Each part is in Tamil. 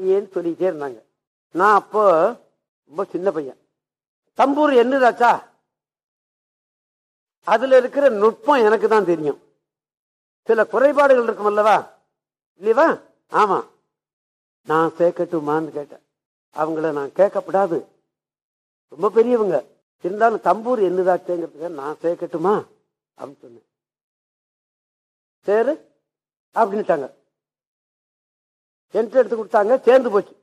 ஏன்னு சொல்லிட்டே இருந்தாங்க நான் அப்போ ரொம்ப சின்ன பையன் தம்பூர் என்னதாச்சா அதுல இருக்கிற நுட்பம் எனக்கு தான் தெரியும் சில குறைபாடுகள் இருக்கும் அல்லவா இல்லையவா ஆமா நான் சேர்க்கட்டுமான்னு கேட்டேன் அவங்கள நான் கேட்கப்படாது ரொம்ப பெரியவங்க இருந்தாலும் தம்பூர் என்னதாச்சேங்கிறதுக்கு நான் சேர்க்கட்டுமா அப்படின்னு சொன்னேன் சரி அப்படின்ட்டாங்க என்ட்ரி எடுத்து கொடுத்தாங்க சேர்ந்து போச்சு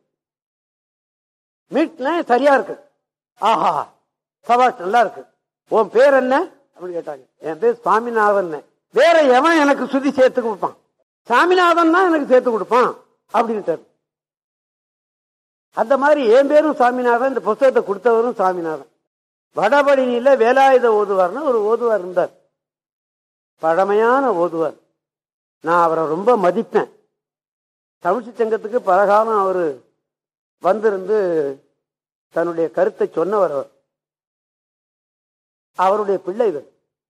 மீட்ல சரியா இருக்கு ஆஹா சபாஷ் நல்லா இருக்கு உன் பேர் என்ன அப்படின்னு கேட்டாங்க என் பேர் சுவாமிநாதன் வேற எவன் எனக்கு சுத்தி சேர்த்து கொடுப்பான் சாமிநாதன் தான் எனக்கு சேர்த்து கொடுப்பான் அப்படின்ட்டாரு அந்த மாதிரி என் பேரும் சாமிநாதன் இந்த புஸ்தகத்தை கொடுத்தவரும் சாமிநாதன் வடபழனியில வேலாயுத ஓதுவார்னு ஒரு ஓதுவார் இருந்தார் பழமையான ஓதுவார் நான் அவரை ரொம்ப மதிப்பேன் தமிழ்ச்சி சங்கத்துக்கு பலகாலம் அவர் வந்திருந்து தன்னுடைய கருத்தை சொன்னவர் அவர் அவருடைய பிள்ளை இவர்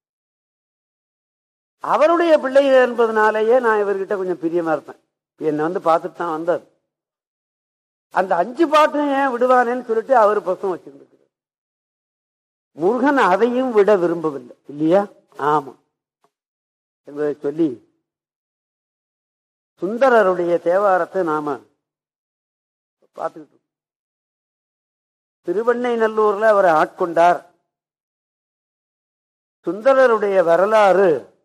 அவருடைய பிள்ளை என்பதனாலேயே நான் இவர்கிட்ட கொஞ்சம் பிரியமா இருப்பேன் என்னை வந்து பார்த்துட்டு தான் வந்தார் அந்த அஞ்சு பாட்டும் ஏன் விடுவானேன்னு சொல்லிட்டு அவர் புஸ்தகம் வச்சிருந்துருக்கிறார் முருகன் அதையும் விட விரும்பவில்லை இல்லையா ஆமா என்பதை சொல்லி சுந்தரருடைய தேவாரத்தை நாம பார்த்துக்கிட்டு திருவண்ணை நல்லூர்ல அவரை ஆட்கொண்டார் சுந்தரருடைய வரலாறு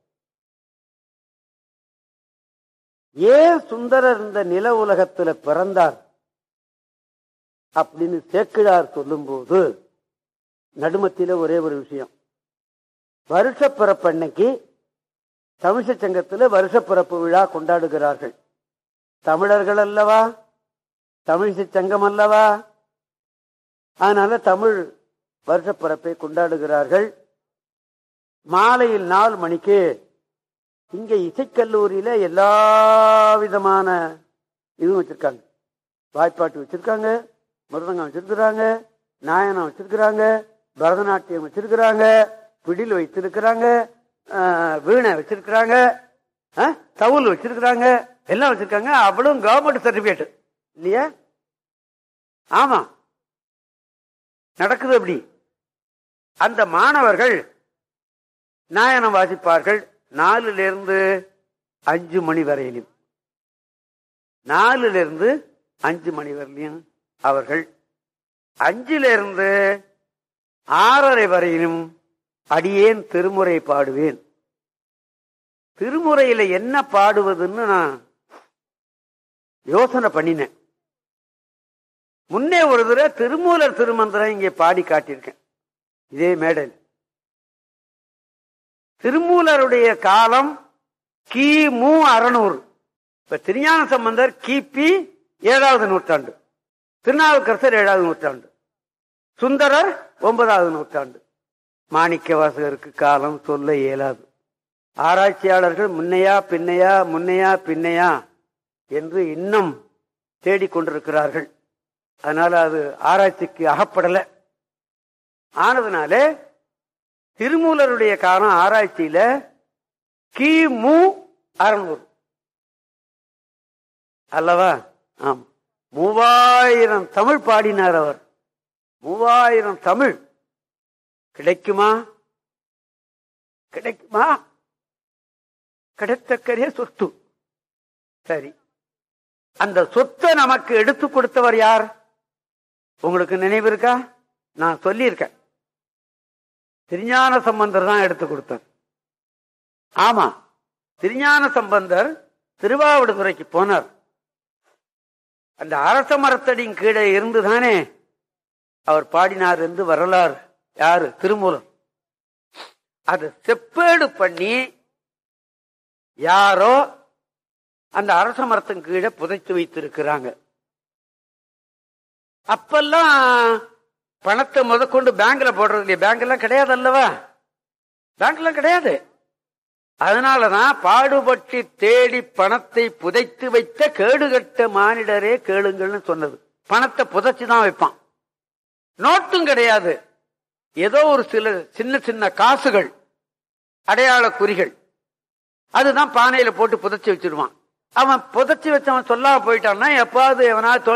ஏன் சுந்தரர் இந்த நில உலகத்துல பிறந்தார் அப்படின்னு சேக்கிழார் சொல்லும்போது நடுமத்தில ஒரே ஒரு விஷயம் வருஷ பிறப்பன்னைக்கு தமிழ்ச்ச சங்கத்துல வருஷப்பிறப்பு விழா கொண்டாடுகிறார்கள் தமிழர்கள் அல்லவா தமிழிசை சங்கம் அல்லவா அதனால தமிழ் வருஷப்பிறப்பை கொண்டாடுகிறார்கள் மாலையில் நாலு மணிக்கு இங்க இசைக்கல்லூரியில எல்லா விதமான இதுவும் வச்சிருக்காங்க வாய்ப்பாட்டு வச்சிருக்காங்க மிருதங்கம் வச்சிருக்கிறாங்க நாயனம் வச்சிருக்கிறாங்க பரதநாட்டியம் வச்சிருக்கிறாங்க பிடில் வைத்திருக்கிறாங்க வீணை வச்சிருக்கிறாங்க தவுல் வச்சிருக்கிறாங்க எல்லாம் வச்சிருக்காங்க அவ்வளவு கவர்மெண்ட் சர்டிபிகேட் இல்லையா ஆமா நடக்குது அப்படி அந்த மாணவர்கள் நாயனம் வாசிப்பார்கள் நாலுல இருந்து அஞ்சு மணி வரையிலும் நாலுல இருந்து அஞ்சு மணி வரையிலும் அவர்கள் அஞ்சுல இருந்து ஆறரை வரையிலும் அடியேன் திருமுறை பாடுவேன் திருமுறையில என்ன பாடுவதுன்னு நான் யோசனை பண்ணினேன் முன்னே ஒரு தடவை திருமூலர் திருமந்திரம் இங்கே பாடி காட்டியிருக்கேன் இதே மேடல் திருமூலருடைய காலம் கிமு அறுநூறு இப்ப திருஞான சம்பந்தர் கிபி ஏழாவது நூற்றாண்டு திருநாவுக்கரசர் ஏழாவது நூற்றாண்டு சுந்தரர் ஒன்பதாவது நூற்றாண்டு மாணிக்க வாசகருக்கு காலம் சொல்ல இயலாது ஆராய்ச்சியாளர்கள் முன்னையா பின்னையா முன்னையா பின்னையா என்று இன்னும் தேடிக்கொண்டிருக்கிறார்கள் அதனால அது ஆராய்ச்சிக்கு அகப்படல ஆனதுனாலே திருமூலருடைய காலம் ஆராய்ச்சியில கிமு அறுநூறு அல்லவா ஆம் மூவாயிரம் தமிழ் பாடினார் அவர் மூவாயிரம் தமிழ் கிடைக்குமா கிடைக்குமா கிடைத்தக்கரே சொத்து சரி அந்த சொத்தை நமக்கு எடுத்து கொடுத்தவர் யார் உங்களுக்கு நினைவு இருக்கா நான் சொல்லியிருக்கேன் திருஞான சம்பந்தர் தான் எடுத்து கொடுத்தார் ஆமா திருஞான சம்பந்தர் திருவாவடுதுறைக்கு போனார் அந்த அரச மரத்தடியின் கீழே இருந்து தானே அவர் பாடினார் என்று வரலாறு யாரு திருமூலம் அதை செப்பேடு பண்ணி யாரோ அந்த அரச மரத்தின் கீழே புதைத்து வைத்திருக்கிறாங்க அப்பெல்லாம் பணத்தை முதற்கொண்டு பேங்க்ல போடுறது இல்லையா பேங்க் எல்லாம் கிடையாது அல்லவா பேங்க்ல கிடையாது அதனாலதான் பாடுபட்டு தேடி பணத்தை புதைத்து வைத்த கேடுகட்ட மானிடரே கேளுங்கள்னு சொன்னது பணத்தை புதைச்சுதான் வைப்பான் நோட்டும் கிடையாது ஏதோ ஒரு சில சின்ன சின்ன காசுகள் அடையாள குறிகள் அதுதான் பானையில போட்டு புதைச்சி வச்சிருவான் அவன் புதைச்சி வச்சவன் சொல்லாம போயிட்டான்னா எப்பாவது எவனா